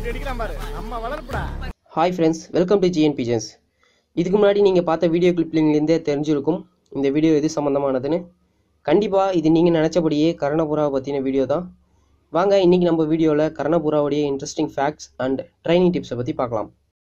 அடிக்கிறான் பாரு நம்ம வளர்ப்புடா hi friends welcome to GN pigeons இதுக்கு முன்னாடி நீங்கள் பார்த்த வீடியோ கிளிப்லிங்லேருந்தே தெரிஞ்சிருக்கும் இந்த வீடியோ எது சம்மந்தமானதுன்னு கண்டிப்பாக இது நீங்கள் நினச்சபடியே கர்ணபுராவை பற்றின வீடியோ தான் வாங்க இன்றைக்கி நம்ம வீடியோவில் கர்ணபுராவுடைய இன்ட்ரெஸ்டிங் ஃபேக்ட்ஸ் அண்ட் ட்ரைனிங் டிப்ஸை பற்றி பார்க்கலாம்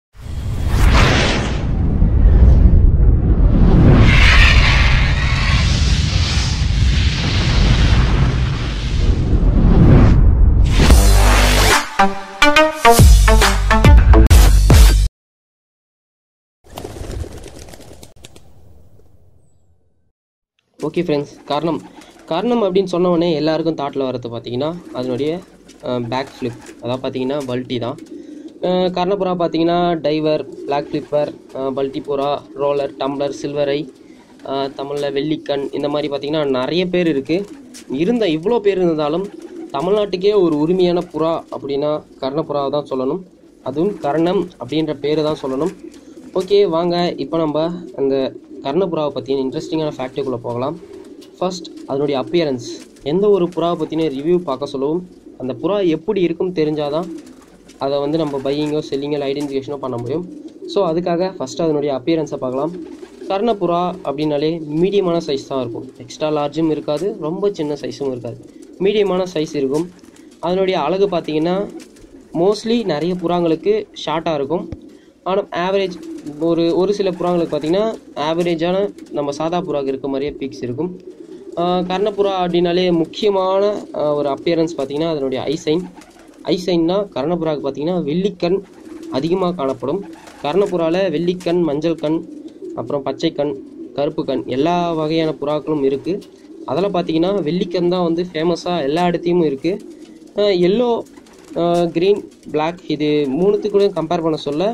ஓகே ஃப்ரெண்ட்ஸ் காரணம் காரணம் அப்படின்னு சொன்ன உடனே எல்லாருக்கும் தாட்டில் வரது பார்த்தீங்கன்னா அதனுடைய பேக் ஃப்ளிப் அதாவது பார்த்தீங்கன்னா பல்ட்டி தான் அஹ் கர்ணபுரா பார்த்தீங்கன்னா டைவர் பிளாக் ஃப்ளிப்பர் பல்ட்டி புறா ரோலர் டம்ளர் சில்வரை தமிழில் வெள்ளிக்கண் இந்த மாதிரி பார்த்தீங்கன்னா நிறைய பேர் இருக்குது இருந்த இவ்வளோ பேர் இருந்தாலும் தமிழ்நாட்டுக்கே ஒரு உரிமையான புறா அப்படின்னா கர்ணபுறாவை தான் சொல்லணும் அதுவும் கர்ணம் அப்படின்ற பேர் தான் சொல்லணும் ஓகே வாங்க இப்போ நம்ம அந்த கர்ணபுறாவை பற்றின இன்ட்ரெஸ்டிங்கான ஃபேக்ட்டுக்குள்ளே போகலாம் ஃபர்ஸ்ட் அதனுடைய அப்பியரன்ஸ் எந்த ஒரு புறாவை பற்றின ரிவ்யூ பார்க்க சொல்லவும் அந்த புறா எப்படி இருக்குன்னு தெரிஞ்சாதான் அதை வந்து நம்ம பையிங்கோ செல்லிங்கோ ஐடென்டிஃபிகேஷனோ பண்ண முடியும் ஸோ அதுக்காக ஃபஸ்ட்டு அதனுடைய அப்பியரன்ஸை பார்க்கலாம் கர்ணபுறா அப்படின்னாலே மீடியமான சைஸ் தான் இருக்கும் எக்ஸ்ட்ரா லார்ஜும் இருக்காது ரொம்ப சின்ன சைஸும் இருக்காது மீடியமான சைஸ் இருக்கும் அதனுடைய அழகு பார்த்தீங்கன்னா மோஸ்ட்லி நிறைய புறாங்களுக்கு ஷார்ட்டாக இருக்கும் ஆனால் ஆவரேஜ் ஒரு ஒரு சில புறாங்களுக்கு பார்த்தீங்கன்னா ஆவரேஜான நம்ம சாதா புறாக்கு இருக்க மாதிரியே பீக்ஸ் இருக்கும் ஆஹ் கர்ணப்புறா அப்படின்னாலே முக்கியமான ஆஹ் ஒரு அப்பியரன்ஸ் பார்த்தீங்கன்னா அதனுடைய ஐசைன் ஐசைன்னா கர்ணப்புறாவுக்கு பார்த்தீங்கன்னா வெள்ளிக்கண் அதிகமாக காணப்படும் கர்ணப்புறாவில் வெள்ளிக்கண் மஞ்சள் கண் அப்புறம் பச்சை கண் கருப்பு கண் எல்லா வகையான புறாக்களும் இருக்குது அதில் பார்த்தீங்கன்னா வெள்ளிக்கண் தான் வந்து ஃபேமஸாக எல்லா இடத்தையும் இருக்குது எல்லோ க்ரீன் Black இது மூணுத்துக்கூட கம்பேர் பண்ண சொல்ல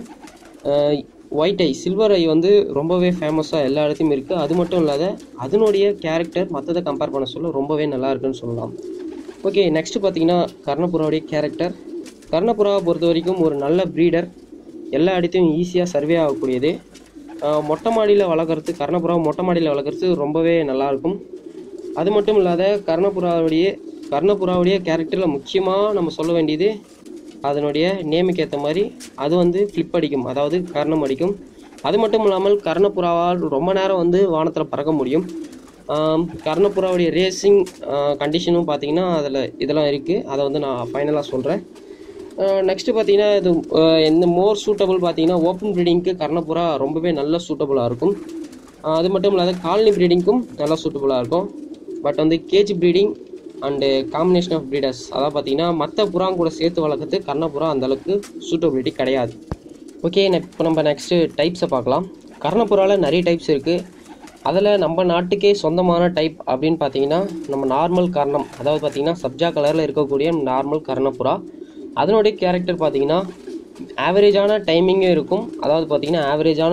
ஒயிட் ஐ சில்வர் ஐ வந்து ரொம்பவே ஃபேமஸாக எல்லா இடத்தையும் இருக்குது அது மட்டும் இல்லாத அதனுடைய கேரக்டர் மற்றதை கம்பேர் பண்ண சொல்ல ரொம்பவே நல்லா இருக்குன்னு சொல்லலாம் ஓகே நெக்ஸ்ட் பார்த்தீங்கன்னா கர்ணபுராவுடைய கேரக்டர் கர்ணபுராவை பொறுத்த வரைக்கும் ஒரு நல்ல ப்ரீடர் எல்லா இடத்தையும் ஈஸியாக சர்வே ஆகக்கூடியது ஆஹ் மொட்டை மாடியில் வளர்க்குறது கர்ணபுராவை மொட்டை மாடியில் வளர்க்குறது ரொம்பவே நல்லாயிருக்கும் அது மட்டும் இல்லாத கர்ணபுராவுடைய கர்ணபுராவுடைய கேரக்டரில் முக்கியமாக நம்ம சொல்ல வேண்டியது அதனுடைய நேமுக்கு ஏற்ற மாதிரி அது வந்து ஃப்ளிப் அடிக்கும் அதாவது கர்ணம் அடிக்கும் அது மட்டும் இல்லாமல் கர்ணபுறாவால் ரொம்ப நேரம் வந்து வானத்தில் பறக்க முடியும் ஆம், கர்ணபுறாவுடைய ரேசிங் கண்டிஷனும் பார்த்தீங்கன்னா அதில் இதெல்லாம் இருக்குது அதை வந்து நான் ஃபைனலாக சொல்கிறேன் நெக்ஸ்ட்டு பார்த்தீங்கன்னா இது அஹ், எந்த மோர் சூட்டபுள் பார்த்தீங்கன்னா ஓப்பன் ப்ரீடிங்க்கு கர்ணபுறா ரொம்பவே நல்ல சூட்டபுளாக இருக்கும் ஆஹ் அது மட்டும் இல்லாத காலனி ப்ரீடிங்க்கும் நல்லா சூட்டபுளாக இருக்கும் பட் வந்து cage breeding and combination of breeders அதாவது பார்த்தீங்கன்னா மற்ற புறாங்க கூட சேர்த்து வளர்க்கறது கர்ணபுறா அந்த அளவுக்கு சூட்டபிலிட்டி கிடையாது ஓகே இப்போ நம்ம நெக்ஸ்ட்டு டைப்ஸை பார்க்கலாம் கர்ணபுறாவில் நிறைய டைப்ஸ் இருக்குது அதில் நம்ம நாட்டுக்கே சொந்தமான டைப் அப்படின்னு பார்த்தீங்கன்னா நம்ம நார்மல் கர்ணம் அதாவது பார்த்தீங்கன்னா சப்ஜா கலரில் இருக்கக்கூடிய நார்மல் கர்ணப்புறா அதனுடைய கேரக்டர் பார்த்தீங்கன்னா ஆவரேஜான டைமிங்கும் இருக்கும் அதாவது பார்த்தீங்கன்னா ஆவரேஜான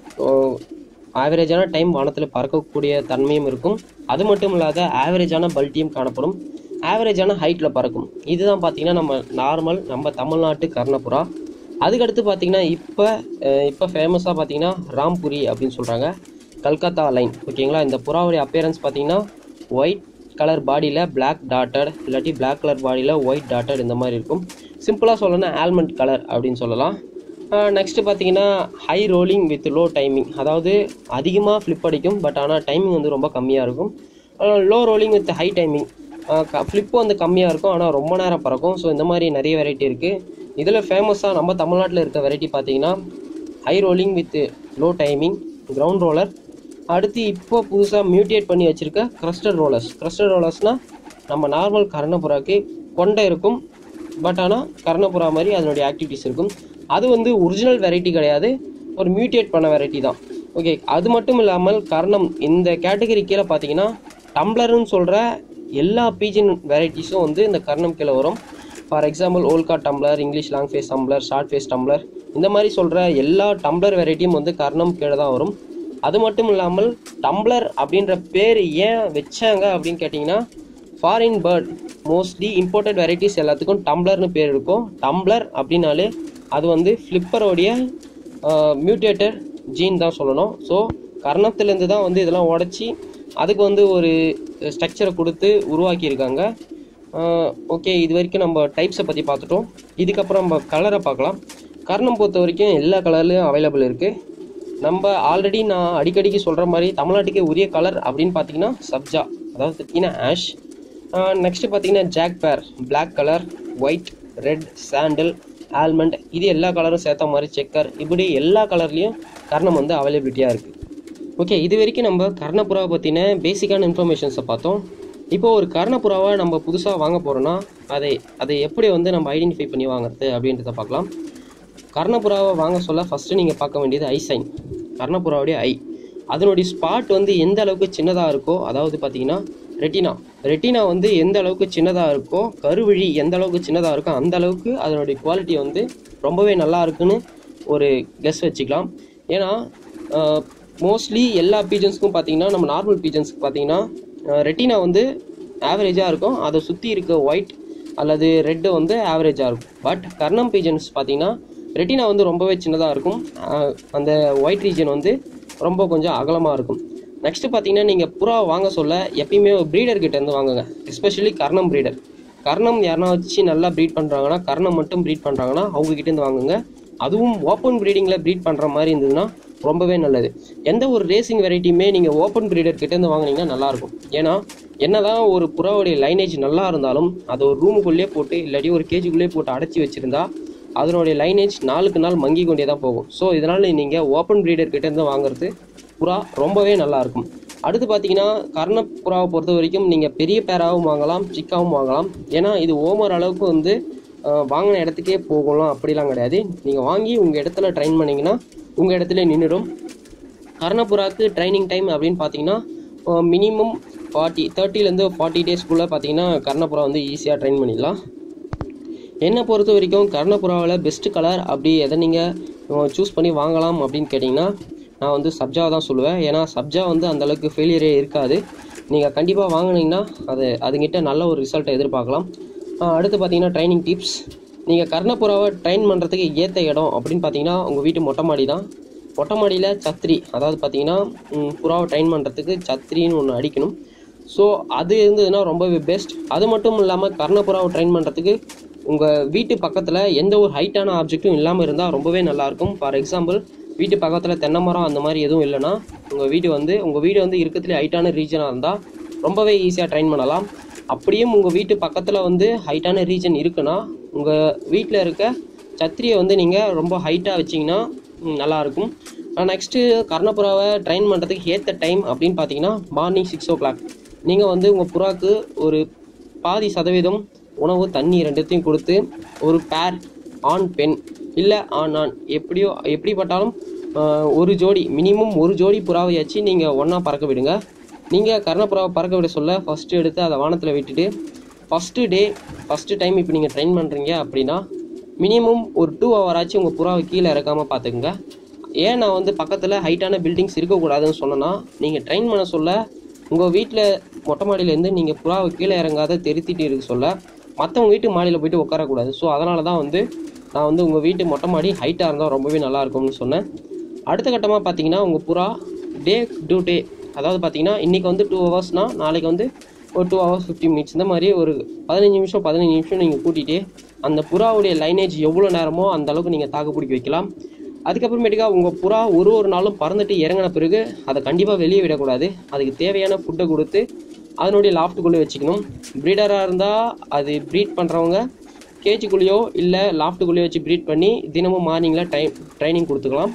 ஆவரேஜான டைம் வானத்தில் பறக்கக்கூடிய தன்மையும் இருக்கும் அது மட்டும் இல்லாத ஆவரேஜான பல்ட்டியும் காணப்படும் ஆவரேஜான ஹைட்டில் பறக்கும் இதுதான் பார்த்தீங்கன்னா நம்ம நார்மல் நம்ம தமிழ்நாட்டு கர்ணப்புறா அதுக்கடுத்து பார்த்தீங்கன்னா இப்போ இப்போ ஃபேமஸாக பார்த்தீங்கன்னா ராம்புரி அப்படின்னு சொல்கிறாங்க கல்கத்தா லைன் ஓகேங்களா இந்த புறாவுடைய அப்பியரன்ஸ் பார்த்தீங்கன்னா ஒயிட் கலர் பாடியில் Black டாட்டட் இல்லாட்டி Black கலர் பாடியில் ஒயிட் டாட்டட் இந்த மாதிரி இருக்கும் சிம்பிளாக சொல்லணும்னா ஆல்மண்ட் கலர் அப்படின்னு சொல்லலாம் நெக்ஸ்ட்டு பார்த்தீங்கன்னா high rolling with low timing அதாவது அதிகமாக ஃப்ளிப் அடிக்கும் பட் ஆனால் டைமிங் வந்து ரொம்ப கம்மியாக இருக்கும் low rolling with high timing flip வந்து கம்மியாக இருக்கும் ஆனால் ரொம்ப நேரம் பறக்கும் ஸோ இந்த மாதிரி நிறைய வெரைட்டி இருக்குது இதில் ஃபேமஸாக நம்ம தமிழ்நாட்டில் இருக்க வெரைட்டி பார்த்தீங்கன்னா high rolling with low timing ground roller அடுத்து இப்போ புதுசாக மியூட்டேட் பண்ணி வச்சுருக்க கிரஸ்டட் ரோலர்ஸ் கிரஸ்டட் ரோலர்ஸ்னால் நம்ம நார்மல் கர்ணபுறாக்கு கொண்டை இருக்கும் பட் ஆனால் கர்ணபுரா மாதிரி அதனுடைய ஆக்டிவிட்டிஸ் இருக்கும் அது வந்து ஒரிஜினல் வெரைட்டி கிடையாது ஒரு மியூட்டேட் பண்ண வெரைட்டி தான் ஓகே அது மட்டும் இல்லாமல் கர்ணம் இந்த கேட்டகரி கீழே பார்த்தீங்கன்னா டம்ளர்னு சொல்கிற எல்லா பீஜின் வெரைட்டிஸும் வந்து இந்த கர்ணம் கீழே வரும் ஃபார் எக்ஸாம்பிள் ஓல்கா tumbler English long face tumbler short face tumbler இந்த மாதிரி சொல்கிற எல்லா டம்ளர் வெரைட்டியும் வந்து கர்ணம் கீழே தான் வரும் அது மட்டும் இல்லாமல் டம்ளர் அப்படின்ற பேர் ஏன் வச்சாங்க அப்படின்னு கேட்டிங்கன்னா foreign bird mostly imported varieties எல்லாத்துக்கும் டம்ளர்னு பேர் இருக்கும் டம்ளர் அப்படின்னாலே அது வந்து ஃப்ளிப்பரோடைய மியூட்டேட்டர் ஜீன் தான் சொல்லணும் ஸோ கர்ணத்துலேருந்து தான் வந்து இதெல்லாம் உடச்சி அதுக்கு வந்து ஒரு ஸ்ட்ரக்சரை கொடுத்து உருவாக்கியிருக்காங்க ஓகே இது வரைக்கும் நம்ம டைப்ஸை பற்றி பார்த்துட்டோம் இதுக்கப்புறம் நம்ம கலரை பார்க்கலாம் கர்ணம் பொறுத்த வரைக்கும் எல்லா கலர்லேயும் அவைலபிள் இருக்குது நம்ம ஆல்ரெடி நான் அடிக்கடிக்கு சொல்கிற மாதிரி தமிழ்நாட்டுக்கே உரிய கலர் அப்படின்னு பார்த்தீங்கன்னா சப்ஜா அதாவது பார்த்தீங்கன்னா ஆஷ் நெக்ஸ்ட்டு பார்த்தீங்கன்னா ஜாக் பேர் பிளாக் கலர் ஒயிட் ரெட் சாண்டில் ஆல்மண்ட் இது எல்லா கலரும் சேர்த்த மாதிரி செக்கர் இப்படி எல்லா கலர்லேயும் கர்ணம் வந்து அவைலபிலிட்டியாக இருக்குது ஓகே இது வரைக்கும் நம்ம கர்ணப்புறாவை பற்றின பேசிக்கான இன்ஃபர்மேஷன்ஸை பார்த்தோம் இப்போ ஒரு கர்ணப்புறாவை நம்ம புதுசாக வாங்க போகிறோன்னா அதை அதை எப்படி வந்து நம்ம ஐடென்டிஃபை பண்ணி வாங்குறது அப்படின்றத பார்க்கலாம் கர்ணப்புறாவை வாங்க சொல்ல ஃபஸ்ட்டு நீங்கள் பார்க்க வேண்டியது ஐ சைன் கர்ணப்புறாவுடைய ஐ அதனுடைய ஸ்பாட் வந்து எந்த அளவுக்கு சின்னதாக இருக்கோ அதாவது பார்த்தீங்கன்னா ரெட்டினா ரெட்டினா வந்து எந்த அளவுக்கு சின்னதாக இருக்கோ கருவிழி எந்த அளவுக்கு சின்னதாக இருக்கோ அந்த அளவுக்கு அதனுடைய குவாலிட்டி வந்து ரொம்பவே நல்லா இருக்குன்னு ஒரு கெஸ் வச்சுக்கலாம் ஏன்னா மோஸ்ட்லி எல்லா பீஜன்ஸ்க்கும் பார்த்தீங்கன்னா நம்ம நார்மல் பீஜன்ஸ்க்கு பார்த்தீங்கன்னா ரெட்டினா வந்து ஆவரேஜாக இருக்கும் அதை சுற்றி இருக்க ஒயிட் அல்லது ரெட்டு வந்து ஆவரேஜாக இருக்கும் பட் கர்ணம் பீஜன்ஸ் பார்த்தீங்கன்னா ரெட்டினா வந்து ரொம்பவே சின்னதாக இருக்கும் அஹ் அந்த ஒயிட் ரீஜன் வந்து ரொம்ப கொஞ்சம் அகலமாக இருக்கும் நெக்ஸ்ட் பார்த்தீங்கன்னா நீங்கள் புறா வாங்க சொல்ல எப்பயுமே ஒரு ப்ரீடர் கிட்ட இருந்து வாங்குங்க எஸ்பெஷலி கர்ணம் ப்ரீடர் கர்ணம் யாருனா வச்சு நல்லா ப்ரீட் பண்ணுறாங்கன்னா கர்ணம் மட்டும் ப்ரீட் பண்ணுறாங்கன்னா அவங்க கிட்ட இருந்து வாங்குங்க அதுவும் ஓப்பன் ப்ரீடிங்கில் ப்ரீட் பண்ணுற மாதிரி இருந்ததுன்னா ரொம்பவே நல்லது எந்த ஒரு ரேசிங் வெரைட்டியுமே நீங்கள் ஓப்பன் ப்ரீடர் கிட்டேருந்து வாங்குனீங்கன்னா நல்லாயிருக்கும் ஏன்னா என்னதான் ஒரு புறாவுடைய லைனேஜ் நல்லா இருந்தாலும் அதை ஒரு ரூமுக்குள்ளேயே போட்டு இல்லாட்டி ஒரு கேஜுக்குள்ளேயே போட்டு அடைச்சி வச்சுருந்தா அதனுடைய லைனேஜ் நாளுக்கு நாள் மங்கி கொண்டே தான் போகும் ஸோ இதனால் நீங்கள் ஓப்பன் ப்ரீடர் கிட்டேருந்து வாங்குறது புறா ரொம்பவே நல்லாயிருக்கும் அடுத்து பார்த்தீங்கன்னா கர்ண புறாவை பொறுத்த வரைக்கும் நீங்கள் பெரிய பேராகவும் வாங்கலாம் சிக்காவும் வாங்கலாம் ஏன்னா இது ஓமர் அளவுக்கு வந்து அஹ், வாங்கின இடத்துக்கே போகலாம் அப்படிலாம் கிடையாது நீங்கள் வாங்கி உங்கள் இடத்துல ட்ரைன் பண்ணிங்கன்னா உங்கள் இடத்துல நின்றுடும் கர்ணப்புறாக்கு ட்ரைனிங் டைம் அப்படின்னு பார்த்தீங்கன்னா மினிமம் ஃபார்ட்டி தேர்ட்டிலேருந்து ஃபார்ட்டி டேஸ்க்குள்ளே பார்த்தீங்கன்னா கர்ணப்புறா வந்து ஈஸியாக ட்ரைன் பண்ணிடலாம் என்னை பொறுத்த வரைக்கும் கர்ணப்புறாவில் பெஸ்ட் கலர் அப்படி எதை நீங்கள் சூஸ் பண்ணி வாங்கலாம் அப்படின்னு கேட்டிங்கன்னா நான் வந்து சப்ஜா தான் சொல்லுவேன் ஏன்னா சப்ஜா வந்து அந்தளவுக்கு ஃபெயிலியரே இருக்காது நீங்கள் கண்டிப்பாக வாங்குனீங்கன்னா அது அதுங்கிட்ட நல்ல ஒரு ரிசல்ட்டை எதிர்பார்க்கலாம் ஆஹ் அடுத்து பார்த்தீங்கன்னா ட்ரைனிங் டிப்ஸ் நீங்கள் கர்ணப்புறாவை ட்ரைன் பண்ணுறதுக்கு ஏற்ற இடம் அப்படின்னு பார்த்தீங்கன்னா உங்கள் வீட்டு மொட்டை மாடி தான் மொட்டை மாடியில் சத்திரி அதாவது பார்த்தீங்கன்னா ம், புறாவை ட்ரைன் பண்ணுறதுக்கு சத்திரின்னு ஒன்று அடிக்கணும் ஸோ அது இருந்ததுன்னா ரொம்பவே பெஸ்ட் அது மட்டும் இல்லாமல் கர்ணப்புறாவை ட்ரைன் பண்ணுறதுக்கு உங்கள் வீட்டு பக்கத்தில் எந்த ஒரு ஹைட்டான ஆப்ஜெக்ட்டும் இல்லாமல் இருந்தால் ரொம்பவே நல்லாயிருக்கும் ஃபார் எக்ஸாம்பிள் வீட்டு பக்கத்தில் தென்னை மரம் அந்த மாதிரி எதுவும் இல்லைன்னா உங்கள் வீடு வந்து உங்கள் வீடு வந்து இருக்கிறதுலே ஹைட்டான ரீஜனாக இருந்தால் ரொம்பவே ஈஸியாக ட்ரைன் பண்ணலாம் அப்படியும் உங்கள் வீட்டு பக்கத்தில் வந்து ஹைட்டான ரீஜன் இருக்குன்னா உங்கள் வீட்டில் இருக்க சத்திரியை வந்து நீங்கள் ரொம்ப ஹைட்டாக வச்சிங்கன்னா ம், நல்லாயிருக்கும் நெக்ஸ்ட்டு கர்ணப்புறாவை ட்ரைன் பண்ணுறதுக்கு ஏற்ற டைம் அப்படின்னு பார்த்தீங்கன்னா மார்னிங் சிக்ஸ் ஓ கிளாக் நீங்கள் வந்து உங்கள் புறாக்கு ஒரு பாதி சதவீதம் உணவு தண்ணி ரெண்டுத்தையும் கொடுத்து ஒரு பேர் ஆண் பெண் இல்லை ஆண் ஆண் எப்படியோ எப்படிப்பட்டாலும் ஆஹ், ஒரு ஜோடி மினிமம் ஒரு ஜோடி புறாவையாச்சு நீங்கள் ஒன்றா பறக்க விடுங்க நீங்கள் கர்ணப்புறாவை பறக்க விட சொல்ல ஃபஸ்ட்டு எடுத்து அதை வானத்தில் விட்டுட்டு ஃபஸ்ட்டு டே ஃபஸ்ட்டு டைம் இப்போ நீங்கள் ட்ரெயின் பண்ணுறீங்க அப்படின்னா மினிமம் ஒரு டூ ஹவர் ஆச்சு உங்கள் புறாவை கீழே இறக்காமல் பார்த்துக்குங்க ஏன் நான் வந்து பக்கத்தில் ஹைட்டான பில்டிங்ஸ் இருக்கக்கூடாதுன்னு சொன்னேன்னா நீங்கள் ட்ரெயின் பண்ண சொல்ல உங்கள் வீட்டில் மொட்டை மாடியிலேருந்து நீங்கள் புறாவை கீழே இறங்காத தெரித்திட்டு இருக்க சொல்ல மற்றவங்க வீட்டு மாடியில் போயிட்டு உட்காரக்கூடாது ஸோ அதனால தான் வந்து நான் வந்து உங்கள் வீட்டு மொட்டை மாடி ஹைட்டாக இருந்தால் ரொம்பவே நல்லா இருக்கும்னு சொன்னேன் அடுத்த கட்டமாக பார்த்தீங்கன்னா உங்கள் புறா டே டு டே அதாவது பார்த்தீங்கன்னா இன்றைக்கி வந்து டூ ஹவர்ஸ்னால் நாளைக்கு வந்து ஒரு டூ ஹவர்ஸ் ஃபிஃப்டி மினிட்ஸ் இந்த மாதிரி ஒரு பதினஞ்சு நிமிஷம் பதினஞ்சு நிமிஷம் நீங்கள் கூட்டிகிட்டு அந்த புறாவுடைய லைனேஜ் எவ்வளோ நேரமோ அந்த அளவுக்கு நீங்கள் தாக்கு பிடிக்க வைக்கலாம் அதுக்கப்புறமேட்டுக்கா உங்கள் புறா ஒரு ஒரு நாளும் பறந்துட்டு இறங்கின பிறகு அதை கண்டிப்பாக வெளியே விடக்கூடாது அதுக்கு தேவையான ஃபுட்டை கொடுத்து அதனுடைய லாஃப்ட்டுக்குள்ளே வச்சுக்கணும் ப்ரீடராக இருந்தால் அது ப்ரீட் பண்ணுறவங்க கேஜுக்குள்ளேயோ இல்லை லாஃப்ட்டுக்குள்ளேயோ வச்சு ப்ரீட் பண்ணி தினமும் மார்னிங்கில் ட்ரை ட்ரைனிங் கொடுத்துக்கலாம்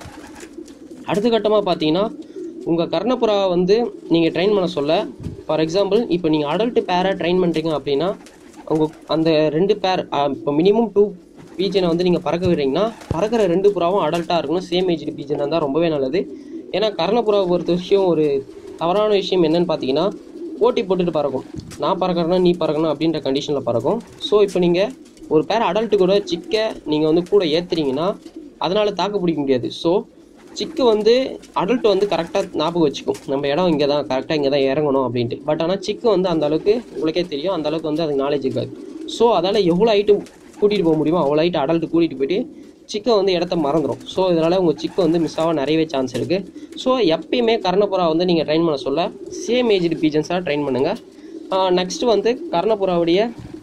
அடுத்த கட்டமாக பார்த்தீங்கன்னா உங்கள் கர்ணப்புறா வந்து நீங்கள் ட்ரெயின் பண்ண சொல்ல ஃபார் எக்ஸாம்பிள் இப்போ நீங்கள் அடல்ட் பேரை ட்ரெயின் பண்ணுறீங்க அப்படின்னா உங்கள் அந்த ரெண்டு பேர் இப்போ மினிமம் டூ பீஜனை வந்து நீங்கள் பறக்க விடுறீங்கன்னா பறக்கிற ரெண்டு புறாவும் அடல்ட்டாக இருக்கணும் சேம் ஏஜ் பீஜனாக இருந்தால் ரொம்பவே நல்லது ஏன்னா கர்ணப்புறாவை பொறுத்த விஷயம் ஒரு தவறான விஷயம் என்னன்னு பார்த்தீங்கன்னா போட்டி போட்டுட்டு பறக்கும் நான் பறக்கிறேன்னா நீ பறக்கணும் அப்படின்ற கண்டிஷனில் பறக்கும் ஸோ இப்போ நீங்கள் ஒரு பேர் அடல்ட்டு கூட சிக்க நீங்கள் வந்து கூட ஏற்றுறீங்கன்னா அதனால் தாக்கு பிடிக்க முடியாது ஸோ சிக்கு வந்து அடல்ட் வந்து கரெக்டாக ஞாபகம் வச்சுக்கும் நம்ம இடம் இங்கே தான் கரெக்டாக இங்கே தான் இறங்கணும் அப்படின்ட்டு பட் ஆனால் சிக்கு வந்து அந்த அளவுக்கு உங்களுக்கே தெரியும் அந்த அளவுக்கு வந்து அதுக்கு நாலேஜ் இருக்காது ஸோ அதால் எவ்வளோ ஹைட்டு கூட்டிகிட்டு போக முடியுமோ அவ்வளோ ஹைட்டு அடல்ட் கூட்டிகிட்டு போயிட்டு சிக்கை வந்து இடத்த மறந்துடும் ஸோ இதனால் உங்கள் சிக்கு வந்து மிஸ் ஆக நிறையவே சான்ஸ் இருக்குது ஸோ எப்பயுமே கர்ணப்புறா வந்து நீங்கள் ட்ரெயின் பண்ண சொல்ல சேம் ஏஜ் பீஜன்ஸாக ட்ரெயின் பண்ணுங்கள் நெக்ஸ்ட்டு வந்து கர்ணப்புறாவுடைய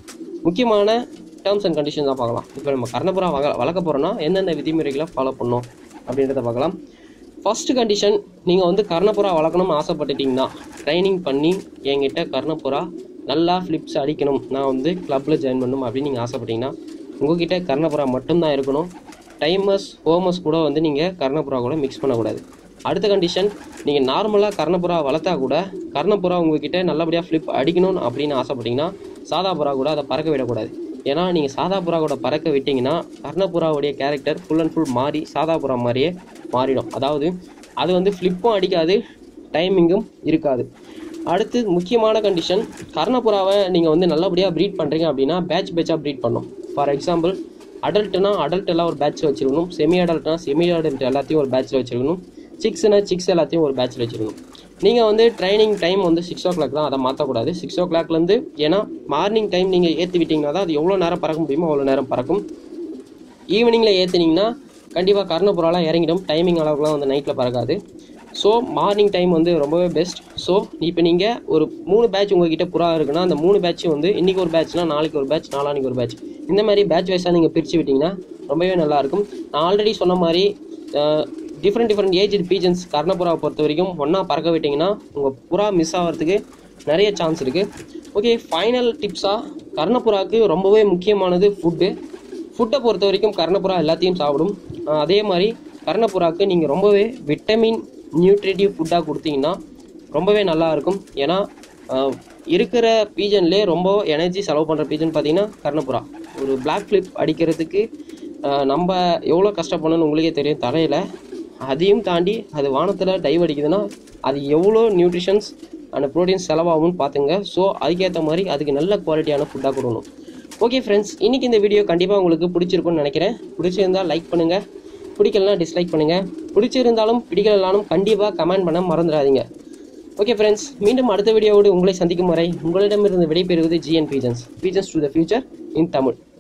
முக்கியமான டேர்ம்ஸ் அண்ட் கண்டிஷன் தான் பார்க்கலாம் இப்போ நம்ம கர்ணப்புறா வள வளர்க்க போகிறோம்னா எந்தெந்த விதிமுறைகளை ஃபாலோ பண்ணணும் அப்படின்றத பார்க்கலாம் ஃபர்ஸ்ட் கண்டிஷன் நீங்கள் வந்து கர்ணப்புறா வளர்க்கணும்னு ஆசைப்பட்டுட்டீங்கன்னா ட்ரைனிங் பண்ணி என்கிட்ட கர்ணப்புறா நல்லா ஃப்ளிப்ஸ் அடிக்கணும் நான் வந்து கிளப்பில் ஜாயின் பண்ணணும் அப்படின்னு நீங்கள் ஆசைப்பட்டீங்கன்னா உங்ககிட்ட கர்ணப்புறா மட்டும்தான் இருக்கணும் டைமர்ஸ் ஹோமஸ் கூட வந்து நீங்கள் கர்ணப்புறா கூட மிக்ஸ் பண்ணக்கூடாது அடுத்த கண்டிஷன் நீங்கள் நார்மலாக கர்ணப்புறா வளர்த்தா கூட கர்ணப்புறா உங்ககிட்ட நல்லபடியாக ஃப்ளிப் அடிக்கணும் அப்படின்னு ஆசைப்பட்டீங்கன்னா சாதா புறா கூட அதை பறக்க விடக்கூடாது ஏன்னா நீங்கள் சாதா புறா கூட பறக்க விட்டிங்கன்னா கர்ணப்புறாவுடைய கேரக்டர் ஃபுல் அண்ட் ஃபுல் மாறி சாதா புறா மாதிரியே மாறிடும் அதாவது அது வந்து ஃப்ளிப்பும் அடிக்காது டைமிங்கும் இருக்காது அடுத்து முக்கியமான கண்டிஷன் கர்ணப்புறாவை நீங்கள் வந்து நல்லபடியாக ப்ரீட் பண்ணுறீங்க அப்படின்னா பேட்ச் பேட்சாக ப்ரீட் பண்ணணும் ஃபார் எக்ஸாம்பிள் அடல்ட்னா அடல்ட் எல்லாம் ஒரு பேட்ச் வச்சிருக்கணும் செமி அடல்ட்னா செமி அடல்ட் எல்லாத்தையும் ஒரு பேட்ச்சில் வச்சிருக்கணும் சிக்ஸ்னா சிக்ஸ் எல்லாத்தையும் ஒரு பேட்ச்சில் வச்சிருக்கணும் நீங்கள் வந்து ட்ரைனிங் டைம் வந்து சிக்ஸ் ஓ கிளாக் தான் அதை மாற்றக்கூடாது சிக்ஸ் ஓ கிளாக்லேருந்து ஏன்னா மார்னிங் டைம் நீங்கள் ஏற்றி விட்டிங்கன்னா தான் அது எவ்வளோ நேரம் பறக்க முடியுமோ அவ்வளோ நேரம் பறக்கும் ஈவினிங்கில் ஏற்றுனீங்கன்னா கண்டிப்பாக கர்ணப்புறாலாம் இறங்கிடும் டைமிங் அளவுக்குலாம் வந்து நைட்டில் பறக்காது ஸோ மார்னிங் டைம் வந்து ரொம்பவே பெஸ்ட் ஸோ இப்போ நீங்கள் ஒரு மூணு பேட்ச் உங்ககிட்ட புறா இருக்குன்னா அந்த மூணு பேட்ச் வந்து இன்றைக்கி ஒரு பேட்ச்னா நாளைக்கு ஒரு பேட்ச் நாளானிக்கு ஒரு பேட்ச் இந்த மாதிரி பேட்ச் வைஸாக நீங்கள் பிரித்து விட்டிங்கன்னா ரொம்பவே நல்லாயிருக்கும் நான் ஆல்ரெடி சொன்ன மாதிரி டிஃப்ரெண்ட் டிஃப்ரெண்ட் ஏஜ் பீஜன்ஸ் கர்ணப்புறாவை பொறுத்த வரைக்கும் ஒன்றா பறக்க விட்டிங்கன்னா உங்கள் புறா மிஸ் ஆகிறதுக்கு நிறைய சான்ஸ் இருக்குது ஓகே ஃபைனல் டிப்ஸாக கர்ணப்புறாவுக்கு ரொம்பவே முக்கியமானது ஃபுட்டு ஃபுட்டை பொறுத்த வரைக்கும் கர்ணப்புறா எல்லாத்தையும் சாப்பிடும் ஆஹ் அதே மாதிரி கர்ணப்புறாவுக்கு நீங்கள் ரொம்பவே விட்டமின் நியூட்ரிட்டிவ் ஃபுட்டாக கொடுத்தீங்கன்னா ரொம்பவே நல்லா இருக்கும் ஏன்னா ஆஹ் இருக்கிற பீஜன்லேயே ரொம்ப எனர்ஜி செலவு பண்ணுற பீஜன் பார்த்தீங்கன்னா கர்ணப்புறா ஒரு பிளாக் ஃப்ளிப் அடிக்கிறதுக்கு ஆஹ் நம்ம எவ்வளோ கஷ்டப்படணும்னு உங்களுக்கே தெரியும் தரையில் அதையும் தாண்டி அது வானத்தில் டைவ் அடிக்குதுன்னா அது எவ்வளோ நியூட்ரிஷன்ஸ் அண்ட் ப்ரோட்டீன்ஸ் செலவாகும்னு பார்த்துங்க ஸோ அதுக்கேற்ற மாதிரி அதுக்கு நல்ல குவாலிட்டியான ஃபுட்டாக கொடுக்கணும் ஓகே ஃப்ரெண்ட்ஸ் இன்றைக்கி இந்த வீடியோ கண்டிப்பாக உங்களுக்கு பிடிச்சிருக்கும்னு நினைக்கிறேன் பிடிச்சிருந்தால் லைக் பண்ணுங்கள் பிடிக்கலனா டிஸ்லைக் பண்ணுங்கள் பிடிச்சிருந்தாலும் பிடிக்கலனாலும் கண்டிப்பாக கமெண்ட் பண்ண மறந்துடாதீங்க ஓகே ஃப்ரெண்ட்ஸ் மீண்டும் அடுத்த வீடியோவோடு உங்களை சந்திக்கும் வரை உங்களிடமிருந்து விடைபெறுவது GN pigeons pigeons to the future in Tamil